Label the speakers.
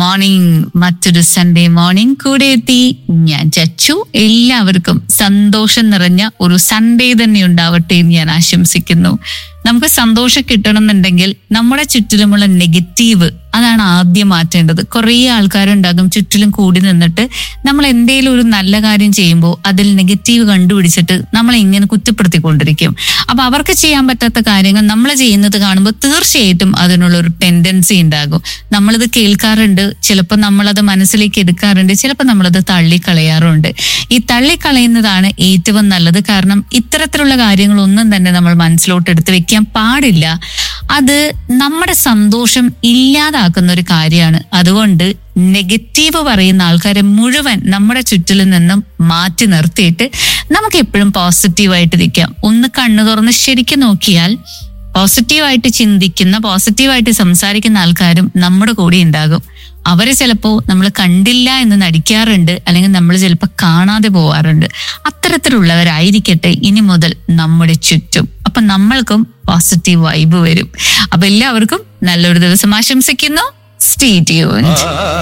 Speaker 1: morning മറ്റൊരു Sunday morning കൂടെ എത്തി ഞാൻ ചച്ചു എല്ലാവർക്കും സന്തോഷം നിറഞ്ഞ ഒരു സൺഡേ തന്നെ ഉണ്ടാവട്ടെ എന്ന് ഞാൻ ആശംസിക്കുന്നു നമുക്ക് സന്തോഷം കിട്ടണമെന്നുണ്ടെങ്കിൽ നമ്മുടെ ചുറ്റിലുമുള്ള നെഗറ്റീവ് അതാണ് ആദ്യം മാറ്റേണ്ടത് കുറേ ആൾക്കാരുണ്ടാകും ചുറ്റിലും കൂടി നിന്നിട്ട് നമ്മൾ എന്തെങ്കിലും ഒരു നല്ല കാര്യം ചെയ്യുമ്പോൾ അതിൽ നെഗറ്റീവ് കണ്ടുപിടിച്ചിട്ട് നമ്മളെ ഇങ്ങനെ കുറ്റപ്പെടുത്തിക്കൊണ്ടിരിക്കും അപ്പൊ അവർക്ക് ചെയ്യാൻ പറ്റാത്ത കാര്യങ്ങൾ നമ്മൾ ചെയ്യുന്നത് കാണുമ്പോൾ തീർച്ചയായിട്ടും അതിനുള്ള ഒരു ടെൻഡൻസി ഉണ്ടാകും നമ്മളിത് കേൾക്കാറുണ്ട് ചിലപ്പോൾ നമ്മളത് മനസ്സിലേക്ക് എടുക്കാറുണ്ട് ചിലപ്പോൾ നമ്മളത് തള്ളിക്കളയാറുണ്ട് ഈ തള്ളിക്കളയുന്നതാണ് ഏറ്റവും നല്ലത് കാരണം ഇത്തരത്തിലുള്ള കാര്യങ്ങളൊന്നും തന്നെ നമ്മൾ മനസ്സിലോട്ട് എടുത്ത് വെക്കാൻ പാടില്ല അത് നമ്മുടെ സന്തോഷം ഇല്ലാതാക്കുന്ന ഒരു കാര്യമാണ് അതുകൊണ്ട് നെഗറ്റീവ് പറയുന്ന ആൾക്കാരെ മുഴുവൻ നമ്മുടെ ചുറ്റിലും നിന്നും മാറ്റി നിർത്തിയിട്ട് നമുക്ക് എപ്പോഴും പോസിറ്റീവായിട്ട് നിൽക്കാം ഒന്ന് കണ്ണു തുറന്ന് ശരിക്കും നോക്കിയാൽ പോസിറ്റീവായിട്ട് ചിന്തിക്കുന്ന പോസിറ്റീവായിട്ട് സംസാരിക്കുന്ന ആൾക്കാരും നമ്മുടെ കൂടെ ഉണ്ടാകും അവര് ചിലപ്പോ നമ്മൾ കണ്ടില്ല എന്ന് നടിക്കാറുണ്ട് അല്ലെങ്കിൽ നമ്മൾ ചിലപ്പോൾ കാണാതെ പോവാറുണ്ട് അത്തരത്തിലുള്ളവരായിരിക്കട്ടെ ഇനി മുതൽ നമ്മുടെ ചുറ്റും അപ്പൊ നമ്മൾക്കും പോസിറ്റീവ് വൈബ് വരും അപ്പൊ എല്ലാവർക്കും നല്ലൊരു ദിവസം ആശംസിക്കുന്നു സ്റ്റേ ട്യൂൺഡ്